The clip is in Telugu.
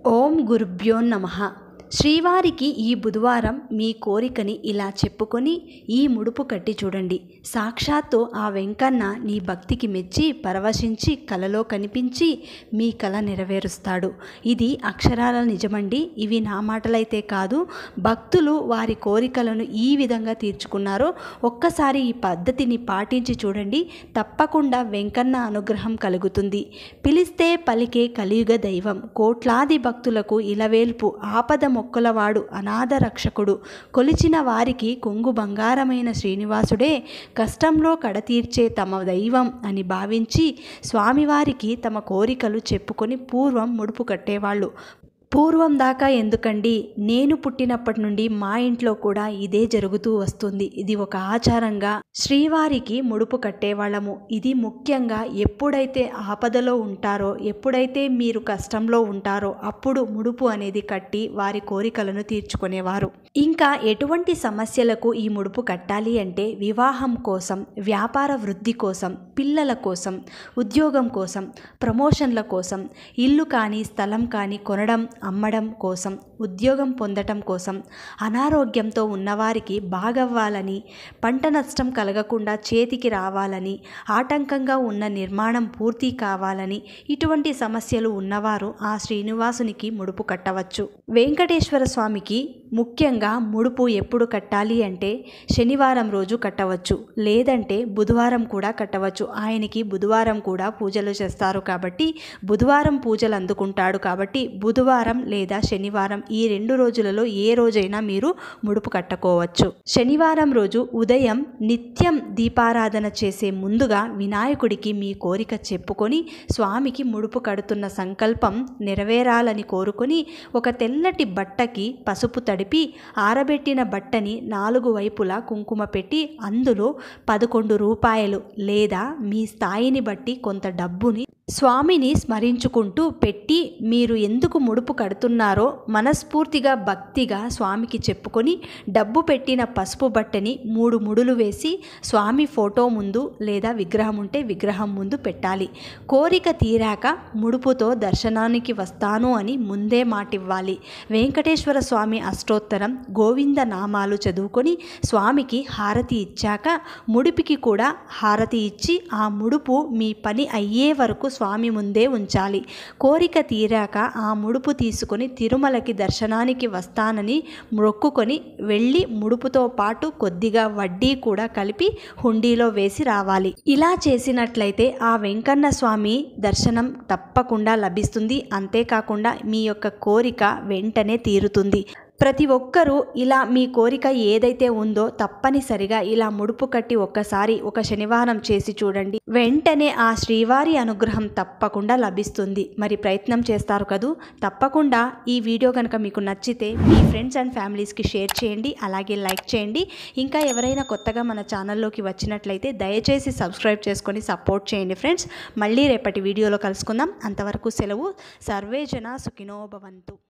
ఓం గురుభ్యో నమ శ్రీవారికి ఈ బుధవారం మీ కోరికని ఇలా చెప్పుకొని ఈ ముడుపు కట్టి చూడండి సాక్షాత్తు ఆ వెంకన్న నీ భక్తికి మెచ్చి పరవశించి కలలో కనిపించి మీ కల నెరవేరుస్తాడు ఇది అక్షరాల నిజమండి ఇవి నా మాటలైతే కాదు భక్తులు వారి కోరికలను ఈ విధంగా తీర్చుకున్నారో ఒక్కసారి ఈ పద్ధతిని పాటించి చూడండి తప్పకుండా వెంకన్న అనుగ్రహం కలుగుతుంది పిలిస్తే పలికే కలియుగ దైవం కోట్లాది భక్తులకు ఇలవేల్పు ఆపద మొక్కలవాడు అనాథ రక్షకుడు కొలిచిన వారికి కొంగు బంగారమైన శ్రీనివాసుడే కష్టంలో కడతీర్చే తమ దైవం అని భావించి స్వామివారికి తమ కోరికలు చెప్పుకొని పూర్వం ముడుపు కట్టేవాళ్ళు పూర్వం దాకా ఎందుకండి నేను పుట్టినప్పటి నుండి మా ఇంట్లో కూడా ఇదే జరుగుతూ వస్తుంది ఇది ఒక ఆచారంగా శ్రీవారికి ముడుపు కట్టేవాళ్ళము ఇది ముఖ్యంగా ఎప్పుడైతే ఆపదలో ఉంటారో ఎప్పుడైతే మీరు కష్టంలో ఉంటారో అప్పుడు ముడుపు అనేది కట్టి వారి కోరికలను తీర్చుకునేవారు ఇంకా ఎటువంటి సమస్యలకు ఈ ముడుపు కట్టాలి అంటే వివాహం కోసం వ్యాపార వృద్ధి కోసం పిల్లల కోసం ఉద్యోగం కోసం ప్రమోషన్ల కోసం ఇల్లు కానీ స్థలం కానీ కొనడం అమ్మడం కోసం ఉద్యోగం పొందటం కోసం అనారోగ్యంతో ఉన్నవారికి బాగవ్వాలని పంట నష్టం కలగకుండా చేతికి రావాలని ఆటంకంగా ఉన్న నిర్మాణం పూర్తి కావాలని ఇటువంటి సమస్యలు ఉన్నవారు ఆ శ్రీనివాసునికి ముడుపు కట్టవచ్చు వెంకటేశ్వర స్వామికి ముఖ్యంగా ముడుపు ఎప్పుడు కట్టాలి అంటే శనివారం రోజు కట్టవచ్చు లేదంటే బుధవారం కూడా కట్టవచ్చు ఆయనకి బుధవారం కూడా పూజలు చేస్తారు కాబట్టి బుధవారం పూజలు అందుకుంటాడు కాబట్టి బుధవారం లేదా శనివారం ఈ రెండు రోజులలో ఏ రోజైనా మీరు ముడుపు కట్టుకోవచ్చు శనివారం రోజు ఉదయం నిత్యం దీపారాధన చేసే ముందుగా వినాయకుడికి మీ కోరిక చెప్పుకొని స్వామికి ముడుపు కడుతున్న సంకల్పం నెరవేరాలని కోరుకొని ఒక తెల్లటి బట్టకి పసుపు తడిపి ఆరబెట్టిన బట్టని నాలుగు వైపులా కుంకుమ పెట్టి అందులో పదకొండు రూపాయలు లేదా మీ స్థాయిని బట్టి కొంత డబ్బుని స్వామిని స్మరించుకుంటూ పెట్టి మీరు ఎందుకు ముడుపు కడుతున్నారో మనస్ఫూర్తిగా భక్తిగా స్వామికి చెప్పుకొని డబ్బు పెట్టిన పసుపు బట్టని మూడు ముడులు వేసి స్వామి ఫోటో ముందు లేదా విగ్రహం ఉంటే విగ్రహం ముందు పెట్టాలి కోరిక తీరాక ముడుపుతో దర్శనానికి వస్తాను అని ముందే మాటివ్వాలి వెంకటేశ్వర స్వామి అష్టోత్తరం గోవింద నామాలు చదువుకొని స్వామికి హారతి ఇచ్చాక ముడిపికి కూడా హారతి ఇచ్చి ఆ ముడుపు మీ పని అయ్యే వరకు స్వామి ముందే ఉంచాలి కోరిక తీరాక ఆ ముడుపు తీసుకొని తిరుమలకి దర్శనానికి వస్తానని మొక్కుకొని వెళ్ళి ముడుపుతో పాటు కొద్దిగా వడ్డీ కూడా కలిపి హుండీలో వేసి రావాలి ఇలా చేసినట్లయితే ఆ వెంకన్న స్వామి దర్శనం తప్పకుండా లభిస్తుంది అంతేకాకుండా మీ యొక్క కోరిక వెంటనే తీరుతుంది ప్రతి ఒక్కరూ ఇలా మీ కోరిక ఏదైతే ఉందో తప్పనిసరిగా ఇలా ముడుపు కట్టి ఒక్కసారి ఒక శనివారం చేసి చూడండి వెంటనే ఆ శ్రీవారి అనుగ్రహం తప్పకుండా లభిస్తుంది మరి ప్రయత్నం చేస్తారు కదూ తప్పకుండా ఈ వీడియో కనుక మీకు నచ్చితే మీ ఫ్రెండ్స్ అండ్ ఫ్యామిలీస్కి షేర్ చేయండి అలాగే లైక్ చేయండి ఇంకా ఎవరైనా కొత్తగా మన ఛానల్లోకి వచ్చినట్లయితే దయచేసి సబ్స్క్రైబ్ చేసుకొని సపోర్ట్ చేయండి ఫ్రెండ్స్ మళ్ళీ రేపటి వీడియోలో కలుసుకుందాం అంతవరకు సెలవు సర్వేజన సుఖినో భవంతు